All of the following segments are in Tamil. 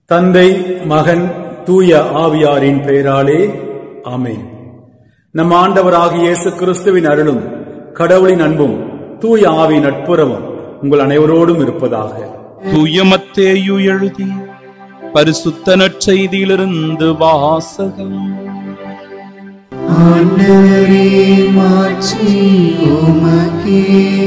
தந்தை மகன் தூய ஆவியாரின் பெயராலே ஆமென் நம் ஆண்டவராகிய இயேசு கிறிஸ்துவின் அருளும் கடவுளின் அன்பும் தூய ஆவியின் நட்புறவும் உங்கள் அனைவரோடும் இருப்பதாக தூய மத்தேயு எழுதி பரிசுத்த நற்செய்தியிலிருந்து வாசகம் ஆண்டவரே மாட்சி உமக்கே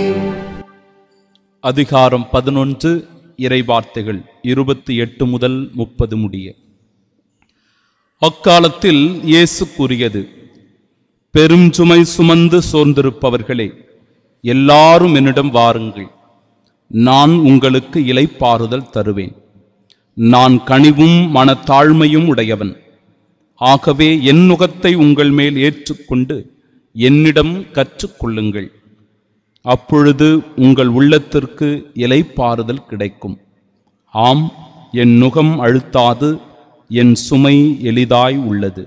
அதிகாரம் பதினொன்று இறைவார்த்தைகள் இருபத்தி எட்டு முதல் முப்பது முடிய அக்காலத்தில் இயேசு கூறியது பெரும் சுமை சுமந்து சோர்ந்திருப்பவர்களே எல்லாரும் என்னிடம் வாருங்கள் நான் உங்களுக்கு இலைப்பாறுதல் தருவேன் நான் கனிவும் மனத்தாழ்மையும் உடையவன் ஆகவே என் நுகத்தை உங்கள் மேல் ஏற்றுக்கொண்டு என்னிடம் கற்றுக்கொள்ளுங்கள் அப்பொழுது உங்கள் உள்ளத்திற்கு இலைப்பாறுதல் கிடைக்கும் ஆம் என் நுகம் அழுத்தாது என் சுமை எளிதாய் உள்ளது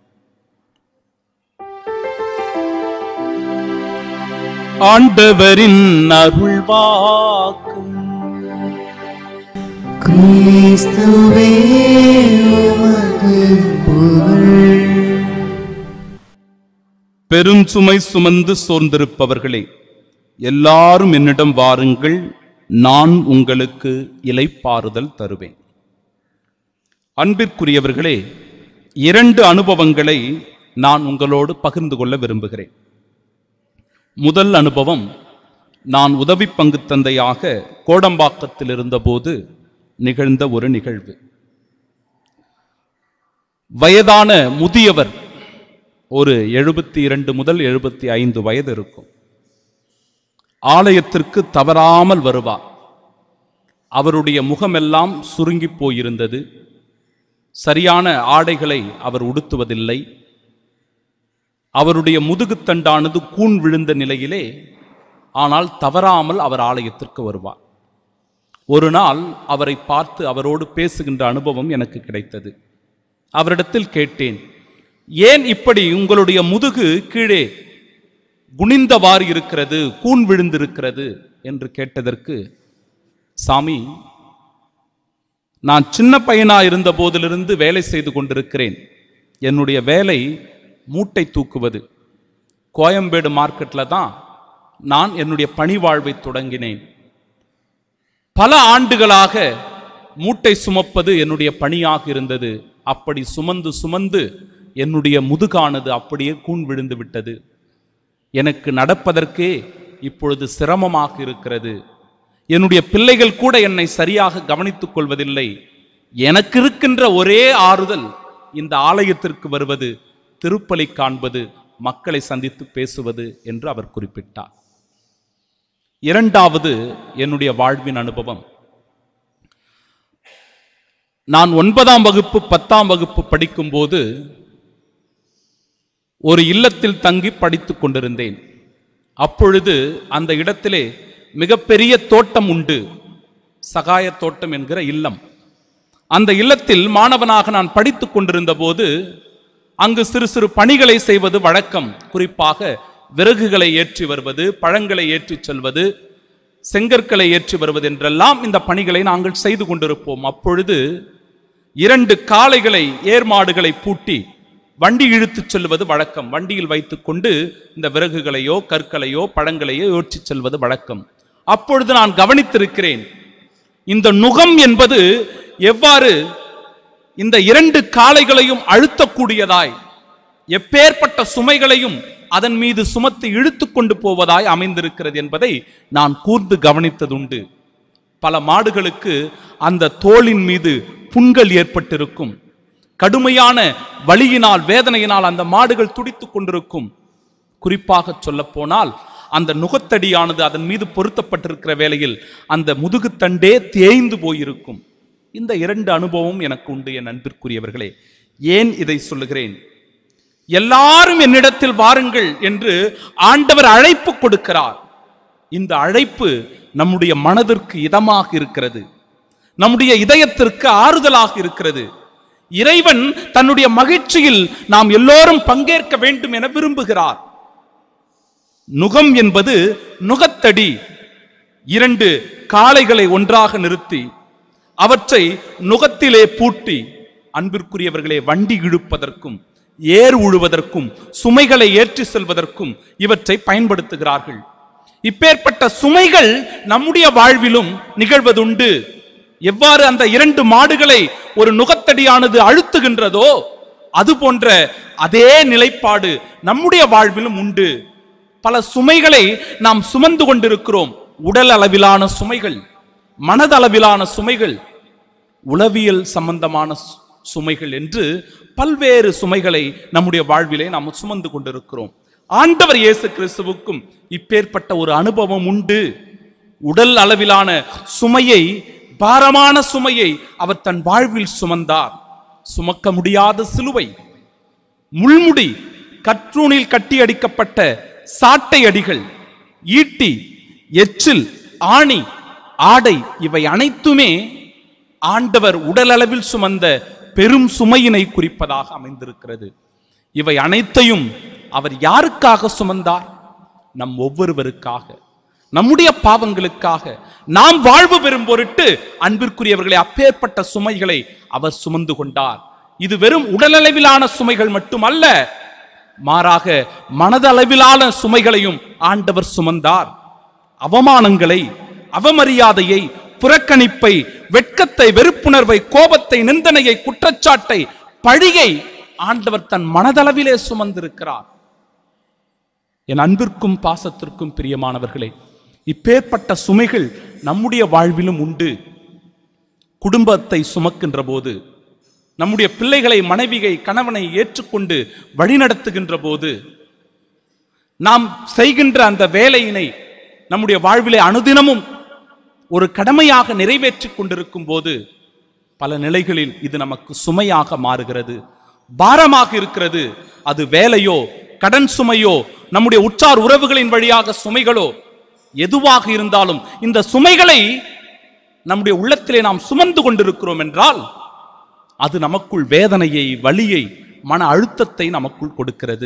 ஆண்டவரின் அருள்வாக்கு கிறிஸ்துவே உமது புகழ் பெரும் சுமை சுமந்து சோர்ந்திருப்பவர்களே எல்லாரும் என்னிடம் வாருங்கள் நான் உங்களுக்கு இலைப்பாறுதல் தருவேன் அன்பிற்குரியவர்களே இரண்டு அனுபவங்களை நான் உங்களோடு பகிர்ந்து கொள்ள விரும்புகிறேன் முதல் அனுபவம் நான் உதவி பங்கு தந்தையாக கோடம்பாக்கத்தில் இருந்தபோது நிகழ்ந்த ஒரு நிகழ்வு வயதான முதியவர் ஒரு எழுபத்தி இரண்டு முதல் எழுபத்தி ஐந்து வயது இருக்கும் ஆலயத்திற்கு தவறாமல் வருவார் அவருடைய முகமெல்லாம் சுருங்கி போயிருந்தது சரியான ஆடைகளை அவர் உடுத்துவதில்லை அவருடைய முதுகுத்தண்டானது கூன் விழுந்த நிலையிலே ஆனால் தவறாமல் அவர் ஆலயத்திற்கு வருவார் ஒரு நாள் அவரை பார்த்து அவரோடு பேசுகின்ற அனுபவம் எனக்கு கிடைத்தது அவரிடத்தில் கேட்டேன் ஏன் இப்படி உங்களுடைய முதுகு கீழே குனிந்தவாறு இருக்கிறது கூன் விழுந்திருக்கிறது என்று கேட்டதற்கு சாமி நான் சின்ன பையனா இருந்த போதிலிருந்து வேலை செய்து கொண்டிருக்கிறேன் என்னுடைய வேலை மூட்டை தூக்குவது கோயம்பேடு மார்க்கெட்டில் தான் நான் என்னுடைய பணி வாழ்வை தொடங்கினேன் பல ஆண்டுகளாக மூட்டை சுமப்பது என்னுடைய பணியாக இருந்தது அப்படி சுமந்து சுமந்து என்னுடைய முதுகானது அப்படியே கூன் விழுந்து விட்டது எனக்கு நடப்பதற்கே இப்பொழுது சிரமமாக இருக்கிறது என்னுடைய பிள்ளைகள் கூட என்னை சரியாக கவனித்துக் கொள்வதில்லை எனக்கு இருக்கின்ற ஒரே ஆறுதல் இந்த ஆலயத்திற்கு வருவது திருப்பலி காண்பது மக்களை சந்தித்து பேசுவது என்று அவர் குறிப்பிட்டார் இரண்டாவது என்னுடைய வாழ்வின் அனுபவம் நான் ஒன்பதாம் வகுப்பு பத்தாம் வகுப்பு படிக்கும்போது ஒரு இல்லத்தில் தங்கி படித்துக் கொண்டிருந்தேன் அப்பொழுது அந்த இடத்திலே மிகப்பெரிய தோட்டம் உண்டு சகாய தோட்டம் என்கிற இல்லம் அந்த இல்லத்தில் மாணவனாக நான் படித்துக் கொண்டிருந்த போது அங்கு சிறு சிறு பணிகளை செய்வது வழக்கம் குறிப்பாக விறகுகளை ஏற்றி வருவது பழங்களை ஏற்றிச் செல்வது செங்கற்களை ஏற்றி வருவது என்றெல்லாம் இந்த பணிகளை நாங்கள் செய்து கொண்டிருப்போம் அப்பொழுது இரண்டு காளைகளை ஏர்மாடுகளை பூட்டி வண்டி இழுத்துச் செல்வது வழக்கம் வண்டியில் வைத்துக்கொண்டு இந்த விறகுகளையோ கற்களையோ பழங்களையோ ஏற்றிச் செல்வது வழக்கம் அப்பொழுது நான் கவனித்திருக்கிறேன் இந்த நுகம் என்பது எவ்வாறு இந்த இரண்டு காளைகளையும் அழுத்தக்கூடியதாய் எப்பேற்பட்ட சுமைகளையும் அதன் மீது சுமத்தி இழுத்து கொண்டு போவதாய் அமைந்திருக்கிறது என்பதை நான் கூர்ந்து கவனித்ததுண்டு பல மாடுகளுக்கு அந்த தோளின் மீது புண்கள் ஏற்பட்டிருக்கும் கடுமையான வலியினால் வேதனையினால் அந்த மாடுகள் துடித்துக் கொண்டிருக்கும் குறிப்பாக சொல்ல போனால் அந்த நுகத்தடியானது அதன் மீது பொருத்தப்பட்டிருக்கிற வேளையில் அந்த முதுகுத்தண்டே தேய்ந்து போயிருக்கும் இந்த இரண்டு அனுபவம் எனக்கு உண்டு என் அன்பிற்குரியவர்களே ஏன் இதை சொல்லுகிறேன் எல்லாரும் என்னிடத்தில் வாருங்கள் என்று ஆண்டவர் அழைப்பு கொடுக்கிறார் இந்த அழைப்பு நம்முடைய மனதிற்கு இதமாக இருக்கிறது நம்முடைய இதயத்திற்கு ஆறுதலாக இருக்கிறது இறைவன் தன்னுடைய மகிழ்ச்சியில் நாம் எல்லோரும் பங்கேற்க வேண்டும் என விரும்புகிறார் நுகம் என்பது நுகத்தடி இரண்டு காளைகளை ஒன்றாக நிறுத்தி அவற்றை நுகத்திலே பூட்டி அன்பிற்குரியவர்களே வண்டி இழுப்பதற்கும் ஏர் உழுவதற்கும் சுமைகளை ஏற்றி செல்வதற்கும் இவற்றை பயன்படுத்துகிறார்கள் இப்பேற்பட்ட சுமைகள் நம்முடைய வாழ்விலும் நிகழ்வதுண்டு எவ்வாறு அந்த இரண்டு மாடுகளை ஒரு நுகத்தடியானது அழுத்துகின்றதோ அது போன்ற அதே நிலைப்பாடு நம்முடைய வாழ்விலும் உண்டு பல சுமைகளை நாம் சுமந்து கொண்டிருக்கிறோம் உடல் அளவிலான சுமைகள் மனதளவிலான சுமைகள் உளவியல் சம்பந்தமான சு- சுமைகள் என்று பல்வேறு சுமைகளை நம்முடைய வாழ்விலே நாம் சுமந்து கொண்டிருக்கிறோம் ஆண்டவர் இயேசு கிறிஸ்துவுக்கும் இப்பேற்பட்ட ஒரு அனுபவம் உண்டு உடல் அளவிலான சுமையை பாரமான சுமையை அவர் தன் வாழ்வில் சுமந்தார் சுமக்க முடியாத சிலுவை முள்முடி கற்றூணில் கட்டி அடிக்கப்பட்ட சாட்டை அடிகள் ஈட்டி எச்சில் ஆணி ஆடை இவை அனைத்துமே ஆண்டவர் உடலளவில் சுமந்த பெரும் சுமையினை குறிப்பதாக அமைந்திருக்கிறது இவை அனைத்தையும் அவர் யாருக்காக சுமந்தார் நம் ஒவ்வொருவருக்காக நம்முடைய பாவங்களுக்காக நாம் வாழ்வு பெறும் பொருட்டு அன்பிற்குரியவர்களை அப்பேற்பட்ட சுமைகளை அவர் சுமந்து கொண்டார் இது வெறும் உடலளவிலான சுமைகள் மட்டுமல்ல மாறாக மனதளவிலான சுமைகளையும் ஆண்டவர் சுமந்தார் அவமானங்களை அவமரியாதையை புறக்கணிப்பை வெட்கத்தை வெறுப்புணர்வை கோபத்தை நிந்தனையை குற்றச்சாட்டை பழியை ஆண்டவர் தன் மனதளவிலே சுமந்திருக்கிறார் என் அன்பிற்கும் பாசத்திற்கும் பிரியமானவர்களே இப்பேற்பட்ட சுமைகள் நம்முடைய வாழ்விலும் உண்டு குடும்பத்தை சுமக்கின்ற போது நம்முடைய பிள்ளைகளை மனைவியை கணவனை ஏற்றுக்கொண்டு வழிநடத்துகின்ற போது நாம் செய்கின்ற அந்த வேலையினை நம்முடைய வாழ்விலே அனுதினமும் ஒரு கடமையாக நிறைவேற்றிக் கொண்டிருக்கும் போது பல நிலைகளில் இது நமக்கு சுமையாக மாறுகிறது பாரமாக இருக்கிறது அது வேலையோ கடன் சுமையோ நம்முடைய உற்றார் உறவுகளின் வழியாக சுமைகளோ எதுவாக இருந்தாலும் இந்த சுமைகளை நம்முடைய உள்ளத்திலே நாம் சுமந்து கொண்டிருக்கிறோம் என்றால் அது நமக்குள் வேதனையை வலியை மன அழுத்தத்தை நமக்குள் கொடுக்கிறது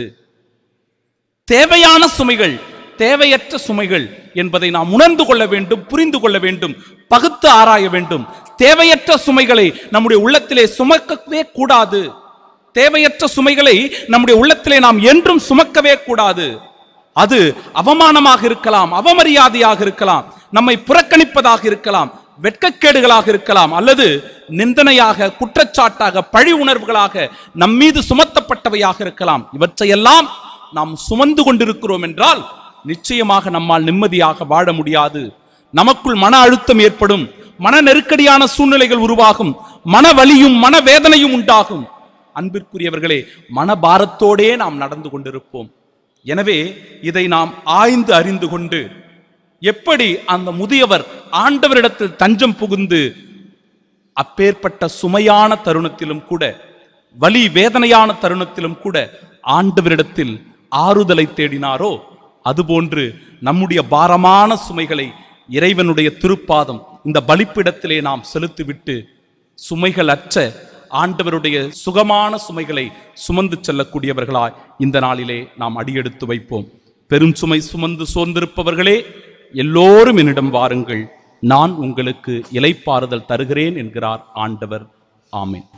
தேவையான சுமைகள் தேவையற்ற சுமைகள் என்பதை நாம் உணர்ந்து கொள்ள வேண்டும் புரிந்து கொள்ள வேண்டும் பகுத்து ஆராய வேண்டும் தேவையற்ற சுமைகளை நம்முடைய உள்ளத்திலே சுமக்கவே கூடாது தேவையற்ற சுமைகளை நம்முடைய உள்ளத்திலே நாம் என்றும் சுமக்கவே கூடாது அது அவமானமாக இருக்கலாம் அவமரியாதையாக இருக்கலாம் நம்மை புறக்கணிப்பதாக இருக்கலாம் வெட்கக்கேடுகளாக இருக்கலாம் அல்லது நிந்தனையாக குற்றச்சாட்டாக பழி உணர்வுகளாக நம் மீது சுமத்தப்பட்டவையாக இருக்கலாம் இவற்றையெல்லாம் நாம் சுமந்து கொண்டிருக்கிறோம் என்றால் நிச்சயமாக நம்மால் நிம்மதியாக வாழ முடியாது நமக்குள் மன அழுத்தம் ஏற்படும் மன நெருக்கடியான சூழ்நிலைகள் உருவாகும் மன வலியும் மன வேதனையும் உண்டாகும் அன்பிற்குரியவர்களே மனபாரத்தோடே நாம் நடந்து கொண்டிருப்போம் எனவே இதை நாம் ஆய்ந்து அறிந்து கொண்டு எப்படி அந்த முதியவர் ஆண்டவரிடத்தில் தஞ்சம் புகுந்து அப்பேற்பட்ட சுமையான தருணத்திலும் கூட வலி வேதனையான தருணத்திலும் கூட ஆண்டவரிடத்தில் ஆறுதலை தேடினாரோ அதுபோன்று நம்முடைய பாரமான சுமைகளை இறைவனுடைய திருப்பாதம் இந்த பலிப்பிடத்திலே நாம் செலுத்திவிட்டு சுமைகள் அற்ற ஆண்டவருடைய சுகமான சுமைகளை சுமந்து செல்லக்கூடியவர்களாய் இந்த நாளிலே நாம் அடியெடுத்து வைப்போம் பெரும் சுமை சுமந்து சோர்ந்திருப்பவர்களே எல்லோரும் என்னிடம் வாருங்கள் நான் உங்களுக்கு இலைப்பாறுதல் தருகிறேன் என்கிறார் ஆண்டவர் ஆமென்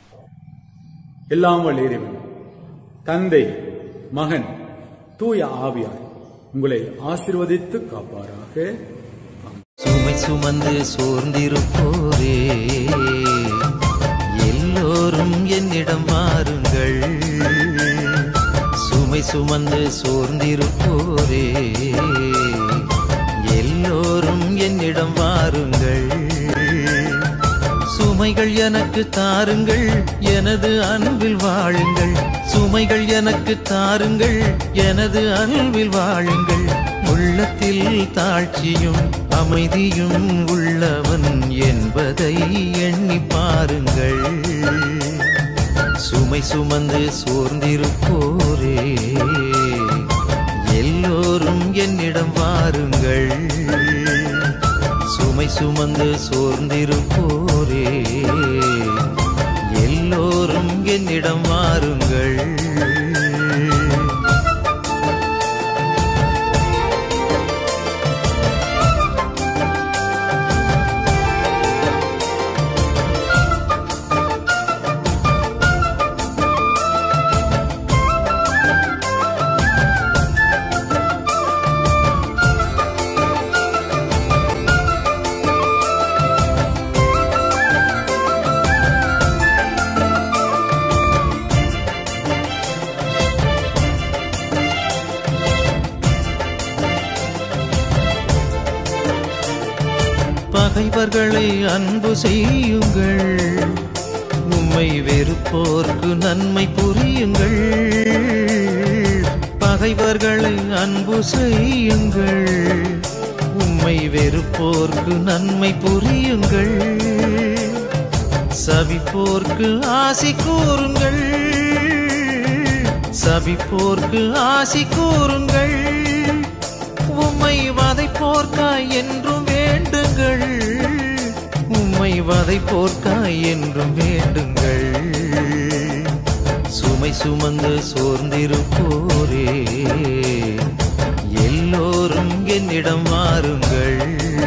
எல்லாம் வல்ல இறைவன் தந்தை மகன் தூய ஆவியார் உங்களை ஆசீர்வதித்து காப்பாராக சுமை சுமந்து சோர்ந்திருப்போரே எல்லோரும் என்னிடம் வாருங்கள் சுமை சுமந்து சோர்ந்திருப்போரே எல்லோரும் என்னிடம் வாருங்கள் சுமைகள் எனக்கு தாருங்கள் எனது அன்பில் வாழுங்கள் சுமைகள் எனக்கு தாருங்கள் எனது அன்பில் வாழுங்கள் உள்ளத்தில் தாழ்ச்சியும் அமைதியும் உள்ளவன் என்பதை எண்ணி பாருங்கள் சுமை சுமந்து சோர்ந்திருப்போரே எல்லோரும் என்னிடம் வாருங்கள் சுமை சுமந்து சோர்ந்திருப்போரே எல்லோரும் என்னிடம் வாருங்கள் பகைவர்களை அன்பு செய்யுங்கள் உம்மை வெறுப்போர்க்கு நன்மை புரியுங்கள் பகைவர்களை அன்பு செய்யுங்கள் உம்மை வெறுப்போர்க்கு நன்மை புரியுங்கள் சபிப்போர்க்கு ஆசி கூறுங்கள் சபிப்போர்க்கு ஆசி கூறுங்கள் உம்மை வதைப்போர்க்காய் என்றும் வேண்டுங்கள் உம்மை வதைப்போர்க்காய் என்றும் வேண்டுங்கள் சுமை சுமந்து சோர்ந்திருப்போரே எல்லோரும் என்னிடம் வாருங்கள்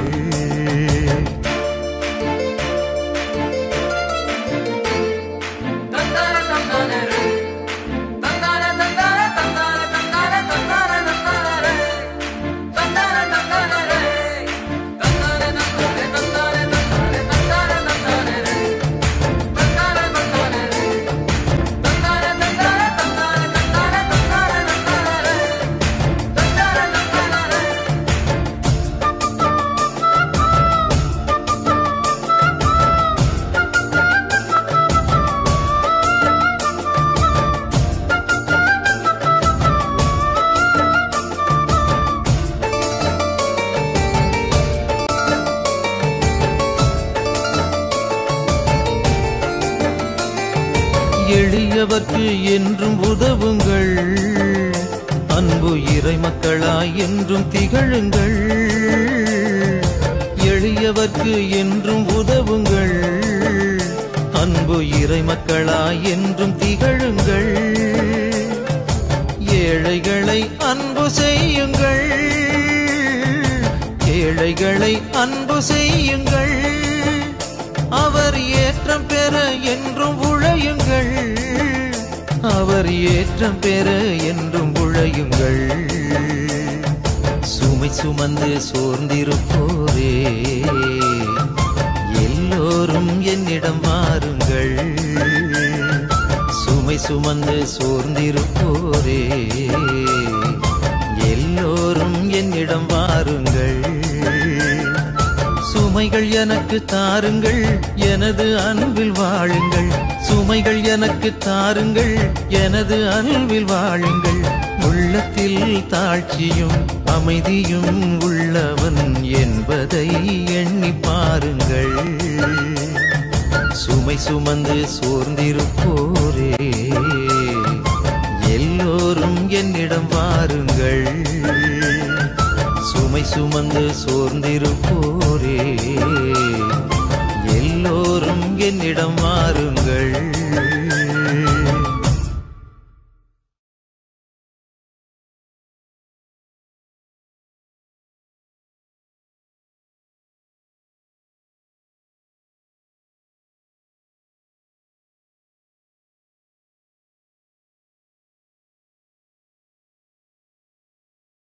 எளியவர்க்கு என்றும் உதவுங்கள் அன்பு இறை மக்களாய் என்றும் திகழுங்கள் எளியவர்க்கு என்றும் உதவுங்கள் அன்பு இறை மக்களாய் என்றும் திகழுங்கள் ஏழைகளை அன்பு செய்யுங்கள் ஏழைகளை அன்பு செய்யுங்கள் அவர் ஏற்றம் பெற என்றும் உழையுங்கள் அவர் ஏற்றம் பெற என்றும் உழையுங்கள் சுமை சுமந்து சோர்ந்திருப்போரே எல்லோரும் என்னிடம் வாருங்கள் சுமை சுமந்து சோர்ந்திருப்போரே எல்லோரும் என்னிடம் வாருங்கள் சுமைகள் எனக்கு தாருங்கள் எனது அன்பில் வாழுங்கள் சுமைகள் எனக்கு தாருங்கள் எனது அன்பில் வாழுங்கள் உள்ளத்தில் தாழ்ச்சியும் அமைதியும் உள்ளவன் என்பதை எண்ணி பாருங்கள் சுமை சுமந்து சோர்ந்திருப்போரே எல்லோரும் என்னிடம் வாருங்கள் சுமை சுமந்து சோர்ந்திருப்போரே எல்லோரும் என்னிடம் வாருங்கள்